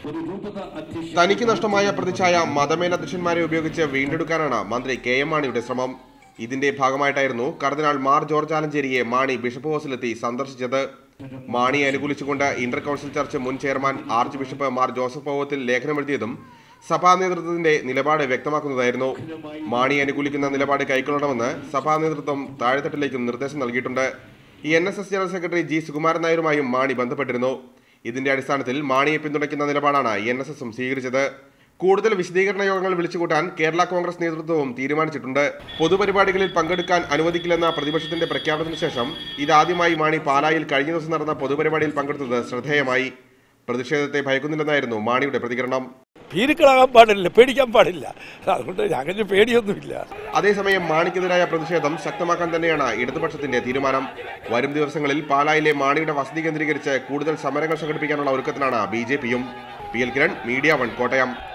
ഒരു രൂപത അധ്യക്ഷൻ തനിക്ക് നഷ്ടമായ പ്രതിച്ഛായ മതമേലധ്യക്ഷന്മാരെ ഉപയോഗിച്ച് വീണ്ടെടുക്കാനാണ് മന്ത്രി കെ എം മാണിയുടെ ശ്രമം ഇതിന്റെ ഭാഗമായിട്ടായിരുന്നു കർദിനാൾ മാർ ജോർജ് ആലഞ്ചേരിയെ മാണി ബിഷപ്പ് ഹൗസിലെത്തി സന്ദർശിച്ചത് മാണിയെ അനുകൂലിച്ചുകൊണ്ട് ഇന്റർ കൗൺസിൽ ചർച്ച് മുൻ chairman archbishop Mar Joseph Powathil ലേഖനമെഴുതിയതും സഭാ നേതൃത്വത്തിന്റെ നിലപാട് വ്യക്തമാക്കുന്നതായിരുന്നു മാണിയെ അനുകൂലിക്കുന്ന നിലപാട് കൈക്കൊള്ളണമെന്ന് സഭാ നേതൃത്വം താഴെത്തട്ടിലേക്കും നിർദ്ദേശം നൽകിയിട്ടുണ്ട് N S S general secretary G Sukumaran നായരുമായും മാണി ബന്ധപ്പെട്ടിരുന്നു ഇതിന്റെ അടിസ്ഥാനത്തിൽ മാണിയെ പിന്തുണയ്ക്കുന്ന നിലപാടാണ് എൻ എസ് എസും സ്വീകരിച്ചത് കൂടുതൽ വിശദീകരണ യോഗങ്ങൾ വിളിച്ചുകൂട്ടാൻ കേരള കോൺഗ്രസ് നേതൃത്വവും തീരുമാനിച്ചിട്ടുണ്ട് പൊതുപരിപാടികളിൽ പങ്കെടുക്കാൻ അനുവദിക്കില്ലെന്ന പ്രതിപക്ഷത്തിന്റെ പ്രഖ്യാപനത്തിന് ശേഷം ഇതാദ്യമായി മാണി പാലായിൽ കഴിഞ്ഞ ദിവസം നടന്ന പൊതുപരിപാടിയിൽ പങ്കെടുത്തത് ശ്രദ്ധേയമായി പ്രതിഷേധത്തെ ഭയക്കുന്നില്ലെന്നായിരുന്നു മാണിയുടെ പ്രതികരണം ഭീരുക്കളാകാൻ പാടില്ല പേടിക്കാൻ പാടില്ല അതുകൊണ്ട് അങ്ങനെ പേടിയൊന്നുമില്ല അതേസമയം മാണിക്കെതിരായ പ്രതിഷേധം ശക്തമാക്കാൻ തന്നെയാണ് ഇടതുപക്ഷത്തിന്റെ തീരുമാനം വരും ദിവസങ്ങളിൽ പാലായിലെ മാണിയുടെ വസതി കേന്ദ്രീകരിച്ച് കൂടുതൽ സമരങ്ങൾ സംഘടിപ്പിക്കാനുള്ള ഒരുക്കത്തിലാണ് ബി ജെ പിയും P L Kiran media one Kottayam